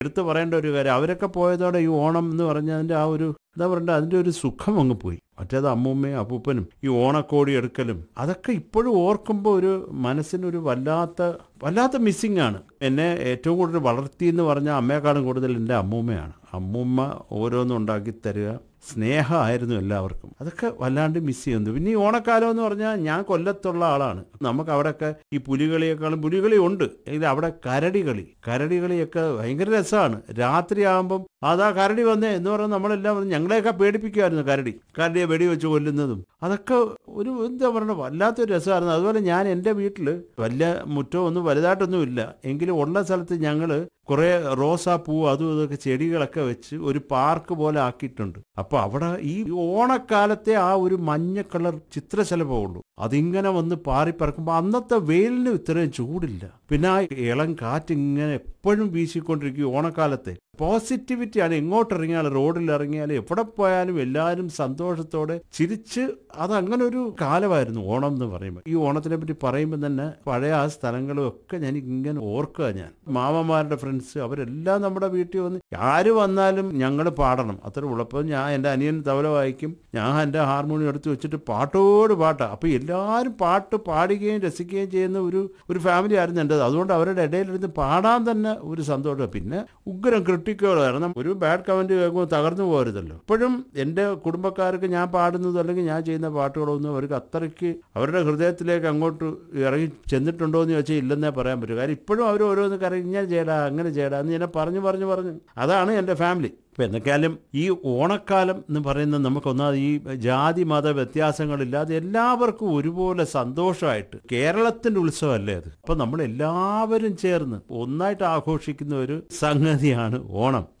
എടുത്തു പറയേണ്ട ഒരു കാര്യം അവരൊക്കെ പോയതോടെ ഈ ഓണം എന്ന് പറഞ്ഞതിൻ്റെ ആ ഒരു എന്താ പറയണ്ട അതിൻ്റെ ഒരു സുഖം അങ്ങ് പോയി മറ്റേത് അമ്മൂമ്മയും അപ്പൂപ്പനും ഈ ഓണക്കോടി എടുക്കലും അതൊക്കെ ഇപ്പോഴും ഓർക്കുമ്പോൾ ഒരു മനസ്സിനൊരു വല്ലാത്ത വല്ലാത്ത മിസ്സിംഗ് ആണ് എന്നെ ഏറ്റവും കൂടുതൽ വളർത്തി എന്ന് പറഞ്ഞാൽ അമ്മയെക്കാളും കൂടുതൽ എൻ്റെ അമ്മൂമ്മയാണ് അമ്മൂമ്മ ഓരോന്നും ഉണ്ടാക്കി തരിക സ്നേഹമായിരുന്നു എല്ലാവർക്കും അതൊക്കെ വല്ലാണ്ട് മിസ് ചെയ്യുന്നു പിന്നെ ഈ ഓണക്കാലം എന്ന് പറഞ്ഞാൽ ഞാൻ കൊല്ലത്തുള്ള ആളാണ് നമുക്ക് അവിടെയൊക്കെ ഈ പുലികളിയേക്കാളും പുലികളി ഉണ്ട് എങ്കിൽ അവിടെ കരടികളി കരടികളിയൊക്കെ ഭയങ്കര രസമാണ് രാത്രിയാകുമ്പം അതാ കരടി വന്നേ എന്ന് പറഞ്ഞാൽ നമ്മളെല്ലാം വന്ന് ഞങ്ങളെയൊക്കെ പേടിപ്പിക്കുമായിരുന്നു കരടി കരടിയെ വെടിവെച്ച് കൊല്ലുന്നതും അതൊക്കെ ഒരു എന്താ പറയുക വല്ലാത്തൊരു രസമായിരുന്നു അതുപോലെ ഞാൻ എൻ്റെ വീട്ടിൽ വലിയ മുറ്റവും ഒന്നും വലുതായിട്ടൊന്നും ഇല്ല എങ്കിലും ഉള്ള സ്ഥലത്ത് ഞങ്ങൾ കുറേ റോസാപ്പൂ അതും ഇതൊക്കെ ചെടികളൊക്കെ വെച്ച് ഒരു പാർക്ക് പോലെ ആക്കിയിട്ടുണ്ട് അപ്പോൾ അവിടെ ഈ ഓണക്കാലത്തെ ആ ഒരു മഞ്ഞ കളർ ചിത്രശലഭമുള്ളൂ അതിങ്ങനെ വന്ന് പാറിപ്പറക്കുമ്പോൾ അന്നത്തെ വെയിലിന് ഇത്രയും ചൂടില്ല പിന്നെ ആ ഇളം കാറ്റ് ഇങ്ങനെ എപ്പോഴും വീശിക്കൊണ്ടിരിക്കും ഈ ഓണക്കാലത്തെ പോസിറ്റിവിറ്റിയാണ് എങ്ങോട്ട് ഇറങ്ങിയാലും റോഡിൽ ഇറങ്ങിയാലും എവിടെ പോയാലും എല്ലാവരും സന്തോഷത്തോടെ ചിരിച്ച് അത് അങ്ങനെ ഒരു കാലമായിരുന്നു ഓണം എന്ന് പറയുമ്പോൾ ഈ ഓണത്തിനെ പറ്റി പറയുമ്പോൾ തന്നെ പഴയ ആ സ്ഥലങ്ങളും ഒക്കെ ഞാൻ ഇങ്ങനെ ഓർക്കുക ഞാൻ മാമന്മാരുടെ ഫ്രണ്ട്സ് അവരെല്ലാം നമ്മുടെ വീട്ടിൽ വന്ന് ആര് വന്നാലും ഞങ്ങൾ പാടണം അത്ര ഉള്ളപ്പോൾ ഞാൻ എൻ്റെ അനിയൻ തവല വായിക്കും ഞാൻ എൻ്റെ ഹാർമോണിയം എടുത്ത് വെച്ചിട്ട് പാട്ടോട് പാട്ടാണ് അപ്പോൾ എല്ലാവരും പാട്ട് പാടുകയും രസിക്കുകയും ചെയ്യുന്ന ഒരു ഒരു ഫാമിലി ആയിരുന്നു എൻ്റെത് അതുകൊണ്ട് അവരുടെ ഇടയിലിരുന്ന് പാടാൻ തന്നെ ഒരു സന്തോഷം പിന്നെ ഉഗ്രം ക്രിട്ടിക്കുകൾ കാരണം ഒരു ബാഡ് കമൻറ്റ് കേൾക്കുമ്പോൾ തകർന്നു പോകരുതല്ലോ ഇപ്പോഴും എൻ്റെ കുടുംബക്കാർക്ക് ഞാൻ പാടുന്നത് അല്ലെങ്കിൽ ഞാൻ ചെയ്യുന്ന പാട്ടുകളൊന്നും അവർക്ക് അത്രയ്ക്ക് അവരുടെ ഹൃദയത്തിലേക്ക് അങ്ങോട്ട് ഇറങ്ങി ചെന്നിട്ടുണ്ടോ എന്ന് ചോദിച്ചാൽ ഇല്ലെന്നേ പറയാൻ പറ്റൂ കാര്യം ഇപ്പോഴും അവർ ഓരോന്ന് കറി ഇങ്ങനെ ചെയ്യടാ അങ്ങനെ ചെയ്യടാ എന്ന് ഞാൻ പറഞ്ഞു പറഞ്ഞു പറഞ്ഞു അതാണ് എൻ്റെ ഫാമിലി ഇപ്പം എന്തൊക്കെയാലും ഈ ഓണക്കാലം എന്ന് പറയുന്നത് നമുക്കൊന്നാമത് ഈ ജാതി മത വ്യത്യാസങ്ങളില്ലാതെ എല്ലാവർക്കും ഒരുപോലെ സന്തോഷമായിട്ട് കേരളത്തിൻ്റെ ഉത്സവമല്ലേ അത് അപ്പം നമ്മൾ എല്ലാവരും ചേർന്ന് ഒന്നായിട്ട് ആഘോഷിക്കുന്ന ഒരു സംഗതിയാണ് ഓണം